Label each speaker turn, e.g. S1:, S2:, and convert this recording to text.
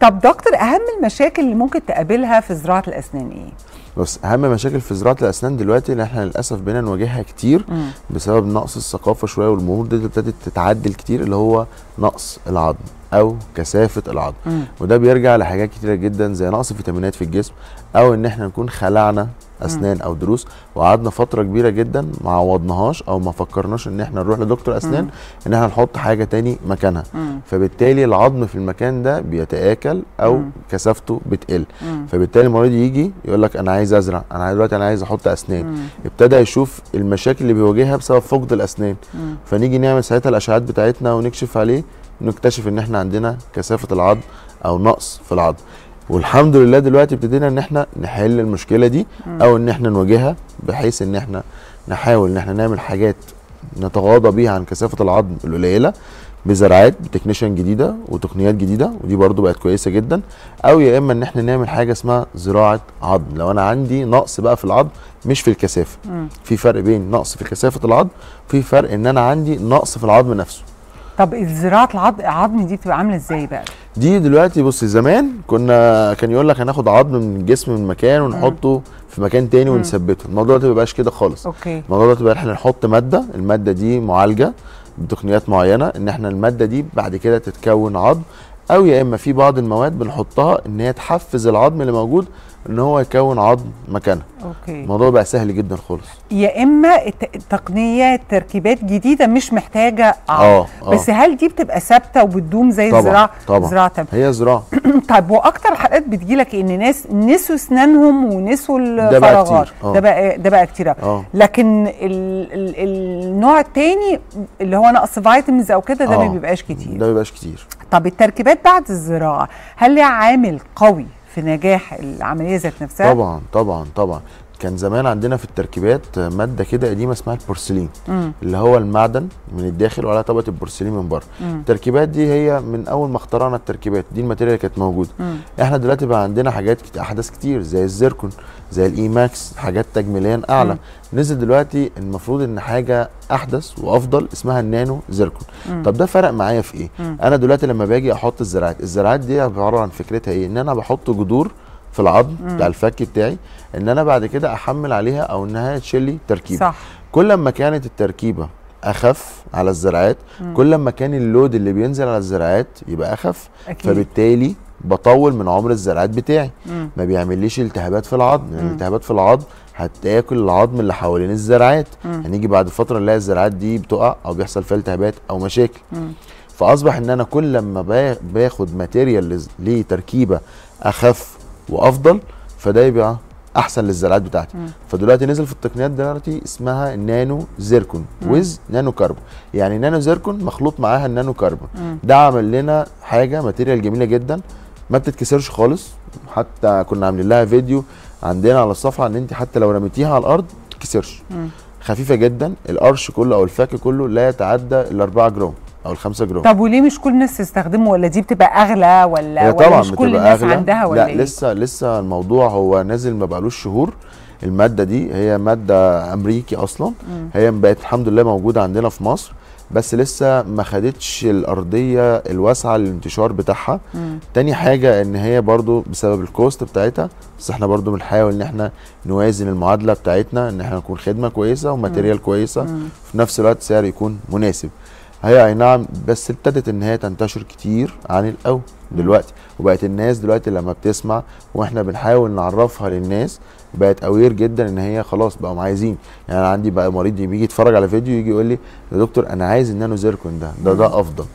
S1: طب دكتور اهم المشاكل اللي ممكن تقابلها في زراعه الاسنان ايه
S2: بس اهم مشاكل في زراعه الاسنان دلوقتي اللي احنا للاسف بقينا نواجهها كتير
S1: مم.
S2: بسبب نقص الثقافه شويه والامور دي ابتدت تتعدل كتير اللي هو نقص العظم او كثافه العظم
S1: مم.
S2: وده بيرجع لحاجات كتيره جدا زي نقص فيتامينات في الجسم او ان احنا نكون خلعنا اسنان او ضروس وقعدنا فتره كبيره جدا ما عوضناهاش او ما فكرناش ان احنا نروح لدكتور اسنان
S1: مم.
S2: ان احنا نحط حاجه تاني مكانها
S1: مم.
S2: فبالتالي العظم في المكان ده بيتاكل او
S1: مم.
S2: كثافته بتقل
S1: مم.
S2: فبالتالي المريض يجي يقول لك انا عايز ازرع انا عايز دلوقتي انا عايز احط اسنان
S1: مم.
S2: ابتدى يشوف المشاكل اللي بيواجهها بسبب فقد الاسنان
S1: مم.
S2: فنيجي نعمل ساعتها الاشعاعات بتاعتنا ونكشف عليه نكتشف ان احنا عندنا كثافه العظم او نقص في العظم والحمد لله دلوقتي ابتدينا ان احنا نحل المشكله دي او ان احنا نواجهها بحيث ان احنا نحاول ان احنا نعمل حاجات نتغاضى بيها عن كثافه العظم القليله بزراعات بتكنيشن جديده وتقنيات جديده ودي برضو بقت كويسه جدا او يا اما ان احنا نعمل حاجه اسمها زراعه عظم لو انا عندي نقص بقى في العظم مش في الكثافه
S1: مم.
S2: في فرق بين نقص في كثافه العظم في فرق ان انا عندي نقص في العظم نفسه
S1: طب زراعه العظم العظم دي بتبقى عامله ازاي بقى
S2: دي دلوقتي بص زمان كنا كان يقول لك هناخد عظم من الجسم من مكان ونحطه في مكان تاني
S1: مم.
S2: ونثبته الموضوع دلوقتي ما بقاش كده خالص
S1: اوكي
S2: الموضوع دلوقتي بقى احنا نحط ماده الماده دي معالجه بتقنيات معينه ان احنا الماده دي بعد كده تتكون عظم او يا اما في بعض المواد بنحطها ان هي تحفز العظم اللي موجود ان هو يكون عظم مكانها
S1: اوكي
S2: الموضوع بقى سهل جدا خالص
S1: يا اما الت- تقنيات تركيبات جديده مش محتاجه عظم
S2: اه اه
S1: بس هل دي بتبقى ثابته وبتدوم زي
S2: طبعا
S1: الزراعه
S2: طبعا
S1: زراعه تم-
S2: هي زراعه
S1: طيب واكتر حالات بتجيلك ان ناس نسوا اسنانهم ونسوا
S2: ده بقى
S1: الفراغات
S2: كتير، آه.
S1: ده بقى ده بقى كتير أوي.
S2: اه
S1: لكن ال ال النوع التاني اللي هو نقص فيتامينز او كده ده ما
S2: آه.
S1: بيبقاش كتير
S2: ده بيبقاش كتير
S1: طب التركيبات بعد الزراعه هل ليها عامل قوي في نجاح العمليه ذات نفسها
S2: طبعا طبعا طبعا كان زمان عندنا في التركيبات ماده كده قديمه اسمها البورسلين
S1: مم.
S2: اللي هو المعدن من الداخل وعلى طبقه البورسلين من بره
S1: مم.
S2: التركيبات دي هي من اول ما اخترعنا التركيبات دي الماتيريال اللي كانت موجوده
S1: مم.
S2: احنا دلوقتي بقى عندنا حاجات كت... احداث كتير زي الزيركون زي الاي ماكس حاجات تجميليا اعلى
S1: مم.
S2: نزل دلوقتي المفروض ان حاجه احدث وافضل اسمها النانو زيركون
S1: مم.
S2: طب ده فرق معايا في ايه
S1: مم.
S2: انا دلوقتي لما باجي احط الزراعات الزراعات دي عباره عن فكرتها ايه ان انا بحط جذور في العظم
S1: مم.
S2: بتاع الفك بتاعي ان انا بعد كده احمل عليها او انها تشيل لي تركيبه
S1: صح
S2: كل ما كانت التركيبه اخف على الزراعات
S1: مم.
S2: كل ما كان اللود اللي بينزل على الزراعات يبقى اخف
S1: اكيد
S2: فبالتالي بطول من عمر الزراعات بتاعي
S1: مم.
S2: ما بيعمليش التهابات في العظم لان
S1: مم.
S2: الالتهابات في العظم هتاكل العظم اللي حوالين الزراعات
S1: مم.
S2: هنيجي بعد فتره نلاقي الزراعات دي بتقع او بيحصل فيها التهابات او مشاكل
S1: مم.
S2: فاصبح ان انا كل لما با- باخد ماتيريال لز- ليه تركيبه اخف وافضل فده يبقى احسن للزراعات بتاعتي
S1: مم.
S2: فدلوقتي نزل في التقنيات دلوقتي اسمها نانو زيركون
S1: مم.
S2: ويز نانو كربون يعني نانو زيركون مخلوط معاها النانو كربون
S1: مم.
S2: ده عمل لنا حاجه ماتيريال جميله جدا ما بتتكسرش خالص حتى كنا عاملين لها فيديو عندنا على الصفحه ان انت حتى لو رميتيها على الارض ما تتكسرش
S1: مم.
S2: خفيفه جدا القرش كله او الفك كله لا يتعدى ال 4 جرام او ال 5 جرام
S1: طب وليه مش كل الناس تستخدمه ولا دي بتبقى اغلى ولا
S2: هي
S1: ولا
S2: طبعا
S1: مش كل
S2: بتبقى
S1: الناس
S2: أغلى.
S1: عندها ولا
S2: لا
S1: إيه؟
S2: لسه لسه الموضوع هو نازل ما بقالوش شهور الماده دي هي ماده امريكي اصلا
S1: مم.
S2: هي بقت الحمد لله موجوده عندنا في مصر بس لسه ما خدتش الارضيه الواسعه للانتشار بتاعها
S1: مم.
S2: تاني حاجه ان هي برضو بسبب الكوست بتاعتها بس احنا برضو بنحاول ان احنا نوازن المعادله بتاعتنا ان احنا نكون خدمه كويسه وماتيريال كويسه
S1: مم.
S2: في نفس الوقت سعر يكون مناسب هي اي نعم بس ابتدت ان هي تنتشر كتير عن الاول دلوقتي وبقت الناس دلوقتي لما بتسمع واحنا بنحاول نعرفها للناس بقت اوير جدا ان هي خلاص بقوا عايزين يعني انا عندي بقى مريض بيجي يتفرج على فيديو يجي يقول لي يا دكتور انا عايز النانو زيركون ده ده ده افضل